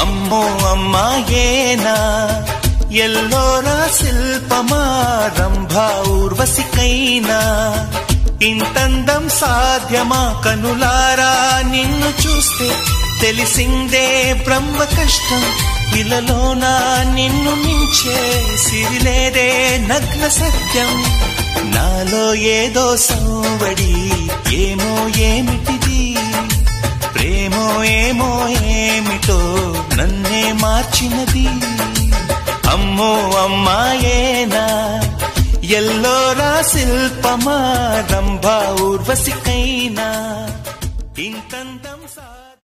అమ్మో అమ్మాయేనా ఎల్లోరా శిల్పమా రంభా ఊర్వశికైనా ఇంతందం సాధ్యమా కనులారా నిన్ను చూస్తే తెలిసిందే బ్రహ్మ కష్టం ఇలలోనా నిన్ను మించే సిరిలేదే నగ్న సత్యం నాలో ఏదో సౌవడి ఏమో ఏమిటిది ప్రేమో ఏమో ఏమిటో నన్నే మార్చినది అమ్మో అమ్మాయేనా ఎల్లోరా శిల్పమా రంభా ఊర్వశికైనా ఇంతందం సా